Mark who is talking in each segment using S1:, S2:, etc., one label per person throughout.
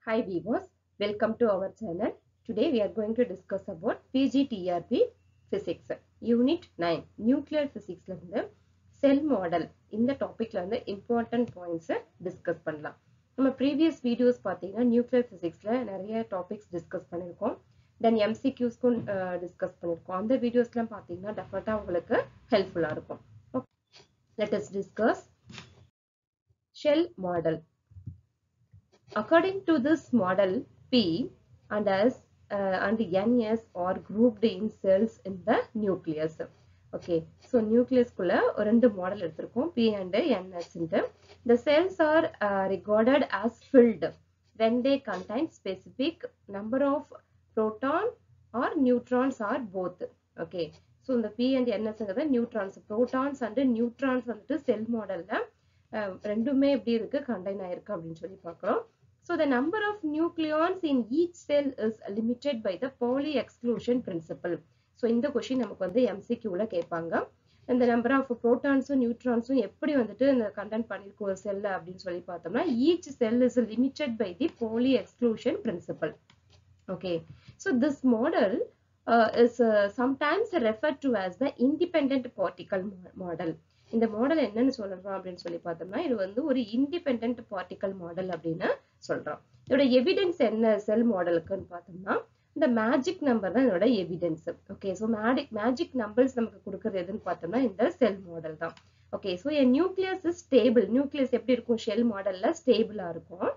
S1: Hi viewers, welcome to our channel. Today we are going to discuss about PGTRP Physics, Unit 9, Nuclear Physics ல இருந்து செல் model இந்த டாபிக்ல இருந்து important points discuss பண்ணலாம் நம்ம previous videos பார்த்தீங்கன்னா நியூக்ளியர் ஃபிசிக்ஸ்ல நிறைய டாபிக்ஸ் டிஸ்கஸ் பண்ணியிருக்கோம் தென் எம்சிக்யூஸ்க்கும் டிஸ்கஸ் பண்ணியிருக்கோம் அந்த வீடியோஸ்லாம் பார்த்தீங்கன்னா டெஃபினட்டாக உங்களுக்கு ஹெல்ப்ஃபுல்லாக இருக்கும் let us discuss shell model According to this model, P and S uh, and NS are grouped in cells in the nucleus. Okay, so nucleus குள்ள ஒரு ரெண்டு மாடல் எடுத்திருக்கோம் P and NS ன்ட்டு. The cells are uh, regarded as filled when they contain specific number of proton or neutrons or both. Okay, so இந்த P and NS ங்கிறது neutrons, protons and neutrons வந்துட்டு செல் மாடல்ல ரெண்டுமே எப்படி இருக்கு contain ஆயிருக்கு அப்படின்னு சொல்லி பார்க்கிறோம் So the number of nucleons in each cell is limited by the Pauli exclusion principle. So இந்த கொஷின் நமக்கு வந்து MCQல கேட்பாங்க இந்த நம்பர் ஆஃப் ப்ரோட்டான்ஸும் நியூட்ரான்ஸும் எப்படி வந்துட்டு இந்த கண்டென்ட் பண்ணிருக்கு ஒரு செல்ல அப்படின்னு சொல்லி பார்த்தோம்னா each shell is limited by the Pauli exclusion principle okay so this model is sometimes refer to as the independent particle model இந்த மாடல் என்னன்னு சொல்றோம் அப்படின்னு சொல்லி பார்த்தோம்னா இது வந்து ஒரு இண்டிபெண்ட் பார்ட்டிக்கல் மாடல் அப்படின்னு சொல்றோம் இதோட எவிடன்ஸ் என்ன செல் மாடலுக்குன்னு பார்த்தோம்னா இந்த மேஜிக் நம்பர் தான் இதோட evidence okay so magic magic numbers நமக்கு கொடுக்கறது எதுன்னு பார்த்தோம்னா இந்த செல் மாடல் தான் okay so an nucleus is stable nucleus எப்படி இருக்கும் ஷெல் மாடல்ல ஸ்டேபிளா இருக்கும்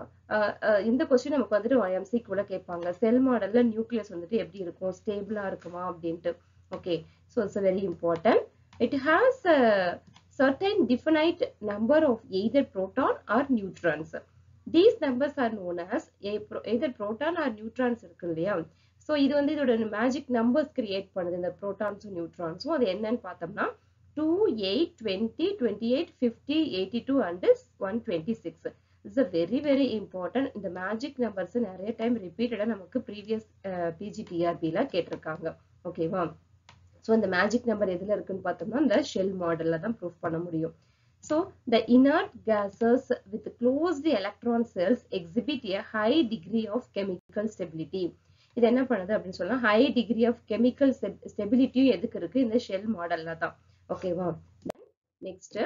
S1: இந்த கொஸ்டின் நமக்கு வந்துட்டு எம்சிக்குள்ள கேட்பாங்க செல் மாடல்ல நியூக்ளியஸ் வந்துட்டு எப்படி இருக்கும் ஸ்டேபிளா இருக்குமா அப்படின்ட்டு okay so it's very important it has a certain definite number of either proton or neutrons. These numbers are known as either proton or neutrons இருக்கு இல்லையா ஸோ இது வந்து இதோட மேஜிக் நம்பர்ஸ் கிரியேட் பண்ணுது இந்த ப்ரோட்டான்ஸும் நியூட்ரான்ஸும் அது என்னன்னு பார்த்தோம்னா two eight twenty twenty eight fifty eighty two and one twenty six it's a very very important இந்த மேஜிக் நம்பர்ஸ் நிறைய டைம் ரிப்பீட்டடாக நமக்கு ப்ரீவியஸ் பிஜிடிஆர்பியில் கேட்டிருக்காங்க ஓகேவா ஸோ இந்த மேஜிக் நம்பர் எதுல இருக்குன்னு பார்த்தோம்னா இந்த ஷெல் மாடல்ல தான் ப்ரூஃப் பண்ண முடியும் so the inert gases with closed electron shells exhibit a high degree of chemical stability இது என்ன பண்ணுது அப்படின்னு சொன்னா ஹை டிகிரி ஆஃப் கெமிக்கல் ஸ்டெபிலிட்டியும் எதுக்கு இருக்கு இந்த ஷெல் மாடல்ல தான் ஓகேவா நெக்ஸ்ட்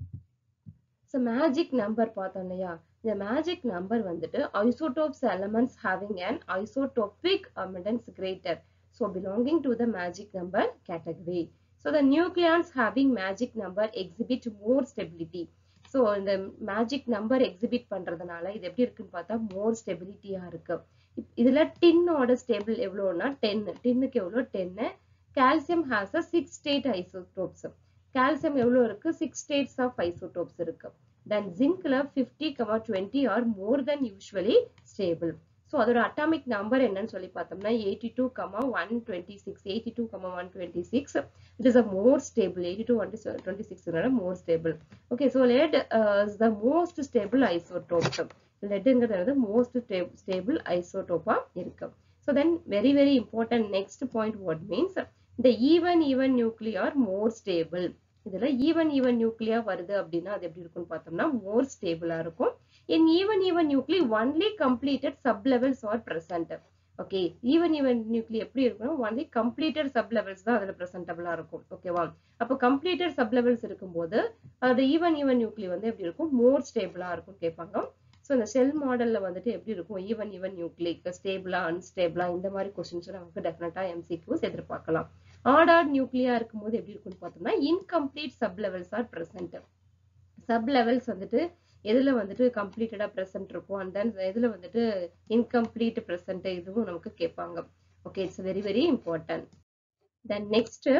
S1: ஸோ மேஜிக் நம்பர் பார்த்தோம் இல்லையா இந்த மேஜிக் நம்பர் வந்துட்டு isotopes elements having and isotopic abundance greater so belonging to the magic number category. So the nucleons having magic number exhibit more stability. So இந்த magic number exhibit பண்றதுனால இது எப்படி இருக்குன்னு பார்த்தா மோர் ஸ்டெபிலிட்டியா இருக்கு இதுல டின்னோட ஸ்டேபிள் எவ்வளோனா டென் டின்னுக்கு எவ்வளோ டென்னு calcium has a six state isotopes calcium எவ்வளோ இருக்கு சிக்ஸ் ஸ்டேட்ஸ் ஆஃப் ஐசோடோப்ஸ் இருக்கு தென் ஜிங்க்ல fifty comma twenty are more than usually stable so அதோட அட்டாமிக் நம்பர் என்னன்னு சொல்லி பார்த்தோம்னா eighty two comma one twenty six eighty two comma one twenty six it is a more stable eighty two one twenty சிக்ஸ்னால more stable okay so lead is the most stable isotopes லெட்டுங்கிறது வந்து most stable ஐசோடோப்பா இருக்கு so then very very important next point what means இந்த even even nuclear more stable இதுல even even நியூக்ளியா வருது அப்படின்னா அது எப்படி இருக்கும்னு பார்த்தோம்னா மோர் ஸ்டேபிளா இருக்கும் in even even nuclei only completed sublevels are present okay even even nuclei எப்படி இருக்கணும் ஒன்லி கம்ப்ளீட்டட் சப் லெவல்ஸ் தான் அதுல ப்ரெசென்டபிளா இருக்கும் ஓகேவா அப்போ கம்ப்ளீட்டட் சப் லெவல்ஸ் இருக்கும்போது அது ஈவன் ஈவன் நியூக்ளி வந்து எப்படி இருக்கும் மோர் ஸ்டேபிளா இருக்கும் கேட்பாங்க ஸோ இந்த செல் மாடல்ல வந்துட்டு எப்படி இருக்கும் ஈவன் ஈவன் நியூக்ளி ஸ்டேபிளா அன்ஸ்டேபிளா இந்த மாதிரி கொஸ்டின்ஸ் நமக்கு டெஃபினட்டா எம்சிக்யூஸ் எதிர்பார்க்கலாம் ஆர்டர் நியூக்ளியா இருக்கும்போது எப்படி இருக்கும்னு பார்த்தோம்னா incomplete sublevels are present sublevels வந்துட்டு எதுல வந்துட்டு கம்ப்ளீட்டடா ப்ரெசென்ட் இருக்கும் அண்ட் தென் எதுல வந்துட்டு இன்கம்ப்ளீட் ப்ரெசென்ட் இதுவும் நமக்கு கேட்பாங்க okay it's very very important then next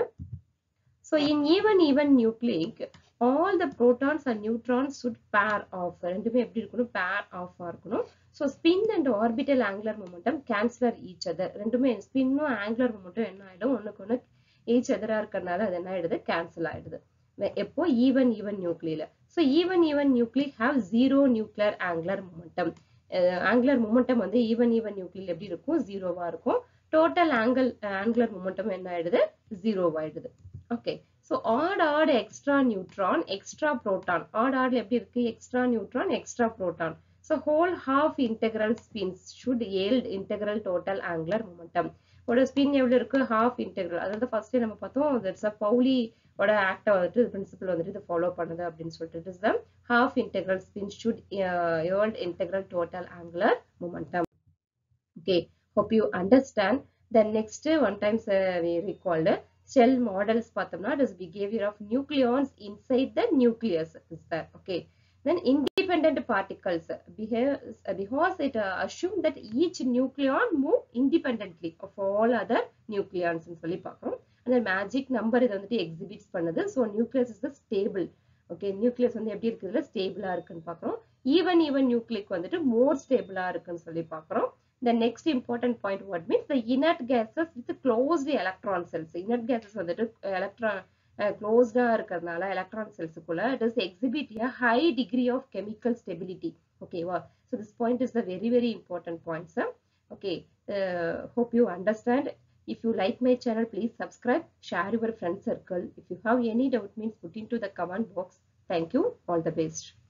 S1: so in even even nuclei all the protons and neutrons should pair off ரெண்டுமே எப்படி இருக்கணும் பேர் ஆஃப் இருக்கணும் so spin and orbital angular momentum cancel each other ரெண்டுமே ஸ்பின்னும் angular momentum என்ன ஆயிடும் ஒன்றுக்கு ஒன்று ஈச் அதரா இருக்கிறதுனால அது என்ன ஆயிடுது கேன்சல் ஆயிடுது எப்போ ஈவன் ஈவன் நியூக்ளியில so even even nuclei have zero nuclear angular momentum angular momentum வந்து ஈவன் ஈவன் நியூக்ளியில் எப்படி இருக்கும் ஜீரோவா இருக்கும் டோட்டல் ஆங்கிள் ஆங்குலர் மொமெண்டம் என்ன ஆயிடுது ஜீரோவாயிடுது okay so odd odd extra neutron extra proton odd ஆட்ல எப்படி இருக்கு extra neutron extra proton So whole half integral spins should yield integral total angular momentum. ஒரு ஸ்பின் எவ்வளவு இருக்கு ஹாஃப் இன்டெக்ரல் அதாவது ஃபர்ஸ்ட் நம்ம பார்த்தோம் தட்ஸ் அ பவுலி ஓட ஆக்டா வந்துட்டு பிரின்சிபல் வந்துட்டு இது ஃபாலோ பண்ணுது அப்படின்னு சொல்லிட்டு it is the half integral spin should uh, yield integral total angular momentum. Okay, hope you understand. Then next one times uh, we recalled cell models பார்த்தோம்னா it is behavior of nucleons inside the nucleus is there. Okay. Then independent particles behave uh, because it uh, assume that each nucleon move independently of all other nucleons ன்னு சொல்லி பார்க்கிறோம் அந்த magic number இதை வந்துட்டு exhibits பண்ணுது so nucleus is the stable okay nucleus வந்து எப்படி இருக்குதுல ஸ்டேபிளா இருக்குன்னு பார்க்குறோம் ஈவன் ஈவன் நியூக்ளிக் வந்துட்டு மோர் ஸ்டேபிளா இருக்குன்னு சொல்லி பார்க்குறோம் the next important point what means the inert gases with closed electron cells inert gases வந்துட்டு electron க்ளோஸ்டா இருக்கிறதுனால எலக்ட்ரான் செல்ஸுக்குள்ள it is exhibit a high degree of chemical stability ஓகேவா so this point is the very very important point sir okay uh, hope you understand if you like my channel please subscribe share your friend circle if you have any doubt means put into the comment box thank you all the best